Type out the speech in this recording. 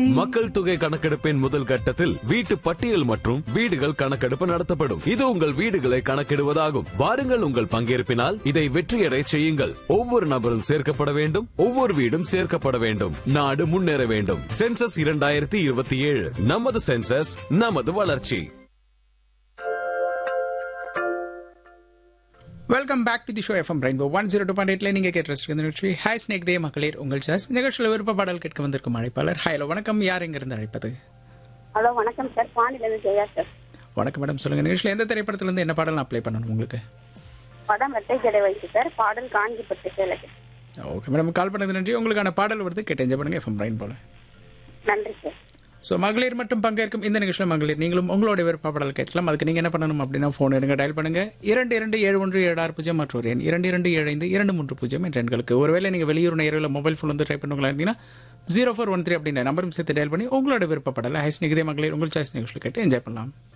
மக்கள் தொகை கணக்கெடுப்பின் முதல் கட்டத்தில் வீட்டு பட்டியல் மற்றும் வீடுகள் கணக்கெடுப்பு நடத்தப்படும் இது உங்கள் வீடுகளை கணக்கிடுவதாகும் வாருங்கள் உங்கள் பங்கேற்பினால் இதை வெற்றியடை செய்யுங்கள் ஒவ்வொரு நபரும் சேர்க்கப்பட வேண்டும் ஒவ்வொரு வீடும் சேர்க்கப்பட வேண்டும் நாடு முன்னேற வேண்டும் சென்சஸ் இரண்டாயிரத்தி இருபத்தி ஏழு நமது சென்சஸ் நமது வளர்ச்சி welcome back to the show FM Rainbow one zero two point எயிட்ல நீங்க கேட்டு ரசிக்கிற நிகழ்ச்சி ஹாய் ஸ்னேக் தே மகளிர் உங்கள் சாஸ் நிகழ்ச்சியில் விருப்ப பாடல் கேட்க வந்திருக்கும் அழைப்பாளர் ஹலோ வணக்கம் யார் இங்க இருந்து அழைப்பது ஹலோ வணக்கம் சார் பாண்டியிலேருந்து ஜெயா சார் வணக்கம் மேடம் சொல்லுங்க நிகழ்ச்சியில் எந்த திரைப்படத்துல இருந்து என்ன பாடல் நான் அப்ளை பண்ணணும் உங்களுக்கு படம் ரெட்டை ஜடை வைத்து சார் பாடல் காஞ்சிப்பட்டு சேலக்கு ஓகே மேடம் கால் பண்ணது நன்றி உங்களுக்கான பாடல் வருது கேட்டு என்ஜாய் பண்ணுங்க எஃப்எம் ரெயின் போல நன்றி சார் ஸோ மகளிர் மட்டும் பங்கேற்கும் இந்த நிகழ்ச்சியில் மகளிர் நீங்களும் உங்களோட விருப்ப பாடல் கேட்கலாம் அதுக்கு நீங்க என்ன பண்ணணும் அப்படின்னா ஃபோன் எடுங்க டயல் பண்ணுங்க இரண்டு இரண்டு ஏழு ஒன்று ஏழு ஆறு பூஜ்ஜியம் மற்றொரு எண் இரண்டு இரண்டு ஏழு ஐந்து இரண்டு மூன்று பூஜ்ஜியம் என்ற எண்களுக்கு ஒருவேளை நீங்க வெளியூர் நேரில் மொபைல் ஃபோன் வந்து ட்ரை பண்ணுங்களா இருந்தீங்கன்னா ஜீரோ ஃபோர் ஒன் த்ரீ அப்படின்ற நம்பரும் சேர்த்து டயல் பண்ணி உங்களோட விருப்பப்படல ஹைஸ் நிகதே மகளிர் உங்கள் சாய்ஸ் நிகழ்ச்சியில் கேட்டு என்ஜாய் பண்ணலாம்